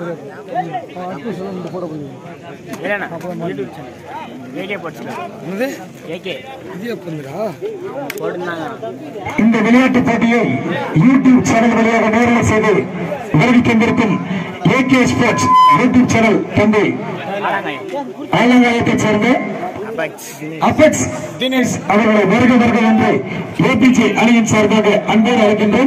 இல்லைண்ணா YouTube channel AK போட்டுருக்காங்க என்னது ஏகே இது எப்பந்துடா போட்டுருந்தாங்க இந்த விளையாட்டு போட்டியை யூடியூப் சேனல் வழியாக நேரில் செய்து வருகை தந்திருக்கும் ஏகே ஸ்போர்ட்ஸ் யூடியூப் சேனல் தந்தை ஆலாங்காயம் ஆலங்காயத்தைச் சேர்ந்த அபக்ஸ் அபெக்ஸ் தினேஷ் அவர்களை வருக வருக என்று ஏபிஜே அணியின் சார்பாக அன்போடு அழைக்கின்றோம்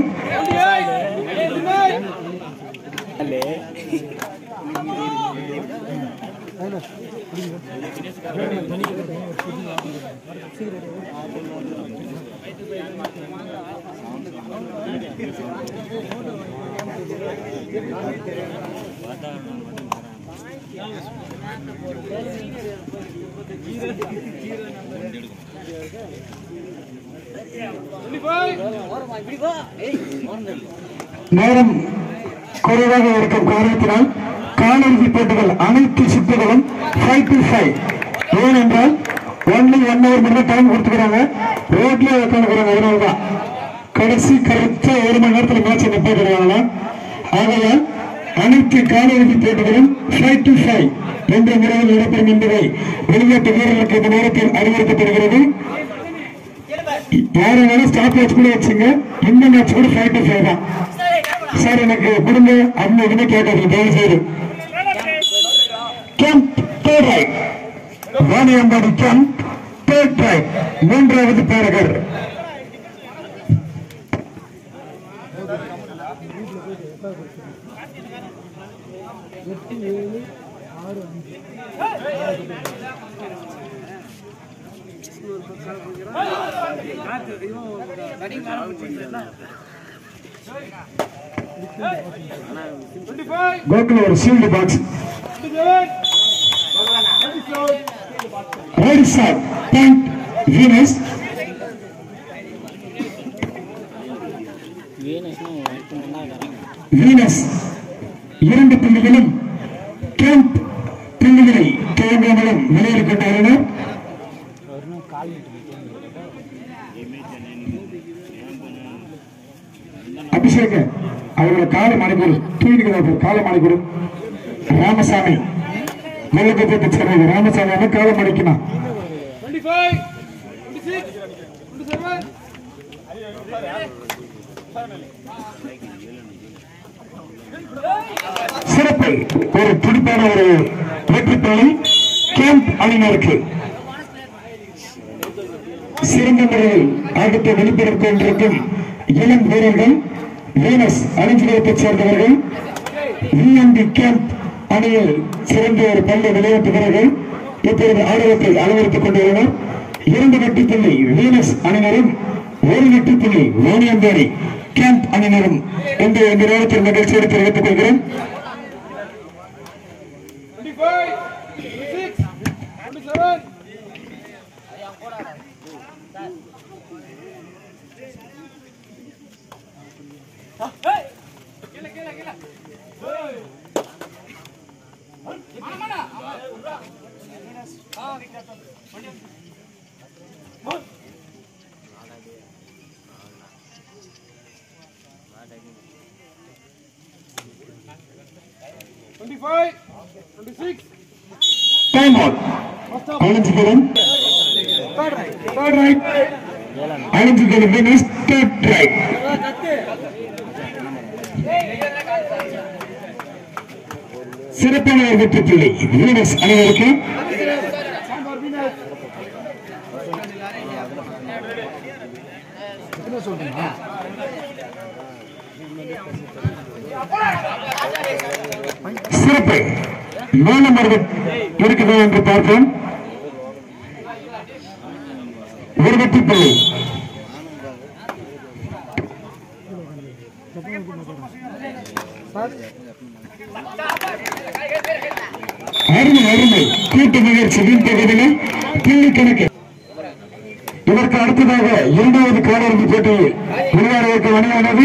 நேரம் குறைவாக இருக்கும் காரணத்தினால் காலிறுதி போட்டிகள் அனைத்து சுற்றுகளும் ஃபைவ் டு ஃபைவ் ஏனென்றால் ஒன்லி ஒன் ஹவர் மட்டும் டைம் கொடுத்துக்கிறாங்க ரோட்ல உட்காந்துக்கிறாங்க அதனால தான் கடைசி கரெக்டா ஒரு மணி நேரத்தில் மேட்ச் நிப்பாட்டுறாங்க ஆகையால் அனைத்து காலிறுதி போட்டிகளும் ஃபைவ் டு ஃபைவ் என்ற முறையில் நடைபெறும் என்பதை விளையாட்டு வீரர்களுக்கு இந்த நேரத்தில் அறிவுறுத்தப்படுகிறது யாரை வேணா ஸ்டாப் வாட்ச் கூட வச்சுங்க இந்த மேட்ச் கூட ஃபைவ் டு ஃபைவ் தான் சார் எனக்கு கொடுங்க அப்படின்னு எதுவுமே கேட்காதீங்க தயவு செய்து camp third right Vaniyambadi camp third right மூன்றாவது பேரகர் கோகுல ஒரு shield box right sir point Venus Venus இரண்டு புள்ளிகளும் கேம்ப் புள்ளிகளை தேவையானதும் விளையாடி கொண்டாடினர் அபிஷேக அவர்களை காலை மணிக்கூர் தூக்கிட்டு காலை மணிக்கூர் ராமசாமி நல்லகத்தை சேர்ந்தது ராமசாமி அவன் காலை மணிக்கணும் சிறப்பு ஒரு துடிப்பான ஒரு வெற்றி புள்ளி கேம்ப் அணியினருக்கு சிறந்த முறையில் ஆட்டத்தை வெளிப்படுத்திக் கொண்டிருக்கும் இளம் வீரர்கள் வீனஸ் அணிஞ்சிலத்தைச் சேர்ந்தவர்கள் விஎம்பி கேம்ப் அணியில் சிறந்த ஒரு பள்ளி விளையாட்டு வீரர்கள் இப்பொழுது ஆர்வத்தை அளவரித்துக் கொண்டுள்ளனர் இரண்டு வெற்றி புள்ளி வீனஸ் அணியினரும் ஒரு வெற்றி புள்ளி வாணியம்பாடி கேம்ப் அணியினரும் இந்த இந்த நேரத்தில் நிகழ்ச்சியை தெரிவித்துக் கொள்கிறேன் டைம் அவுட் அழிஞ்சுகளும் தேர்ட் ரைட் அழிஞ்சுகளும் வீனஸ் தேர்ட் ரைட் சிறப்பான ஒரு வெற்றி புள்ளி வீனஸ் அனைவருக்கு சிறப்பு மேலும் ஒரு இருக்குது என்று பார்ப்போம் ஒரு வெற்றி புள்ளி அருமை அருமை கூட்டு முயற்சி வீண் பகுதியில் புள்ளி கணக்கு இதற்கு அடுத்ததாக இரண்டாவது காலிறுதி போட்டியில் விளையாடுவதற்கு அணியானது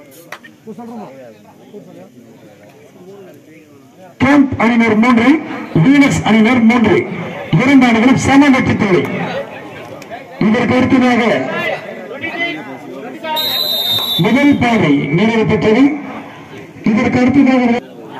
கேம்ப் அணியினர் மூன்று வீனஸ் அணியினர் மூன்று இரண்டு அணிகளும் சம வெற்றி தொகை இதற்கு அடுத்ததாக முதல் பாதை நிறைவு பெற்றது இதற்கு அடுத்ததாக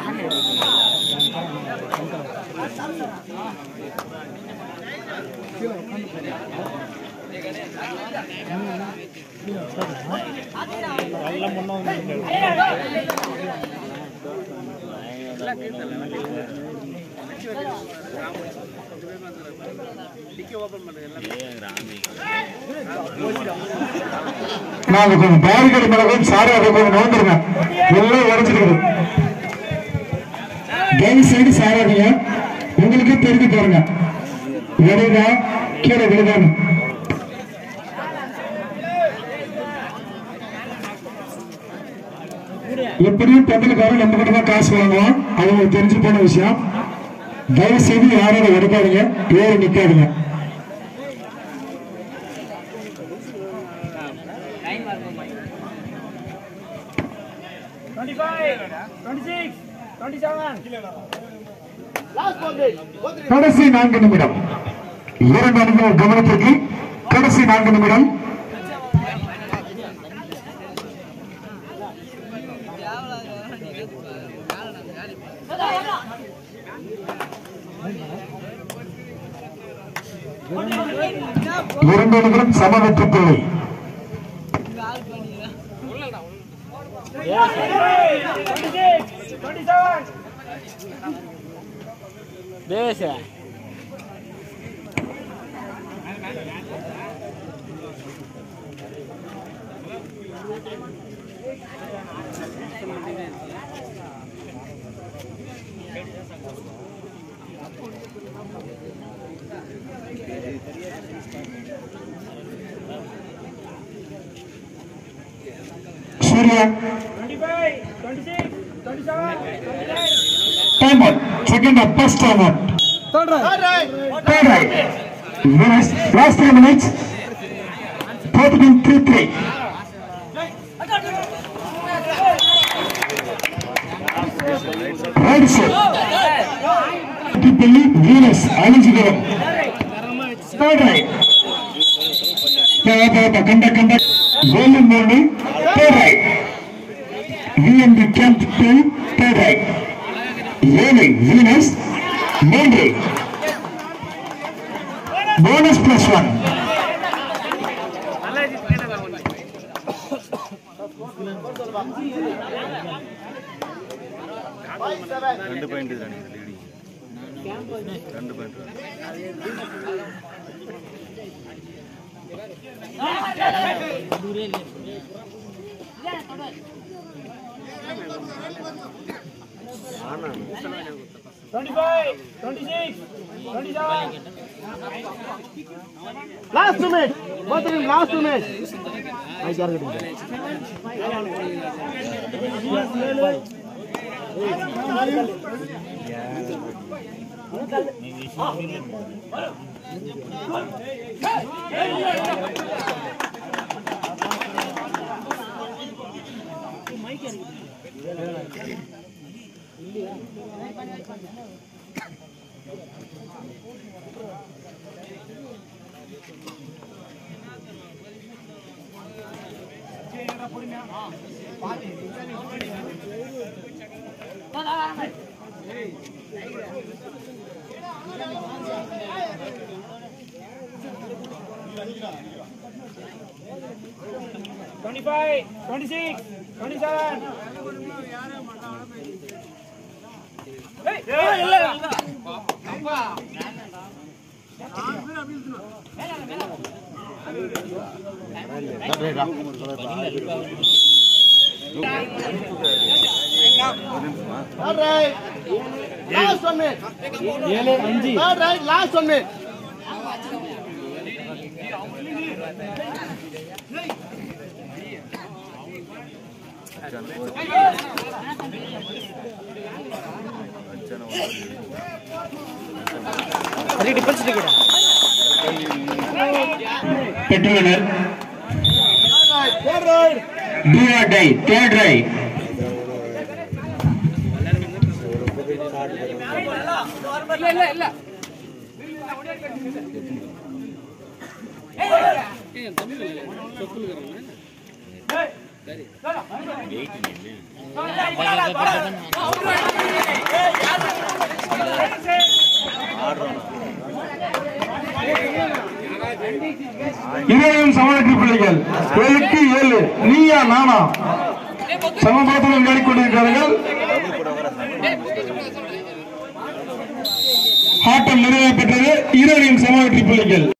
நாங்க கொஞ்சம் பேரிகேடு மேல போய் சாரி அதை கொஞ்சம் நோந்துருங்க எல்லாம் உடச்சிருக்குது தயவு செய்து சாராதீங்க உங்களுக்கே தெரிஞ்சு பாருங்க விழுதா கீழே விழுதான்னு எப்படியும் பந்தலுக்காரன் நம்ம கிட்ட தான் காசு வாங்குவோம் அது உங்களுக்கு தெரிஞ்சு போன விஷயம் தயவு செய்து யாரும் அதை எடுக்காதீங்க ஏறி நிக்காதீங்க கடைசி நான்கு நிமிடம் இரண்டு அணிகள் கவனத்திற்கு கடைசி நான்கு நிமிடம் இரண்டு அணிகளும் சம வெற்றி புள்ளி பேச Surya time out second up first time out third right Venus last three minutes board பின் த்ரீ த்ரீ ரைட் சைட் பள்ளி வீனஸ் அழிஞ்சுகிறோம் தேர்ட் ரைட் கண்ட கண்ட கோல்டன் மூணு third right VMP camp two third right ஏழு வீனஸ் மூன்று போனஸ் பிளஸ் ஒன் ரெண்டு point தானே லீடிங் ரெண்டு point Last two minutes. Both of them, last two minutes. I got it. Twenty-five, twenty-six, twenty-seven. Hey, hey, இல்ல. All right. Last one minute. All right, last one minute. అది difference ఇక్కడ பெற்றுள்ளனர் All right. Third right. Do or die, third right. இருவரும் சமவெற்றி பிள்ளைகள் ஏழுக்கு ஏழு நீயா நானா சமபாத்திரம் விளையாடி கொண்டிருக்கிறார்கள் ஆட்டம் நிறைவு பெற்றது இருவரையும் சமவெற்றி பிள்ளைகள்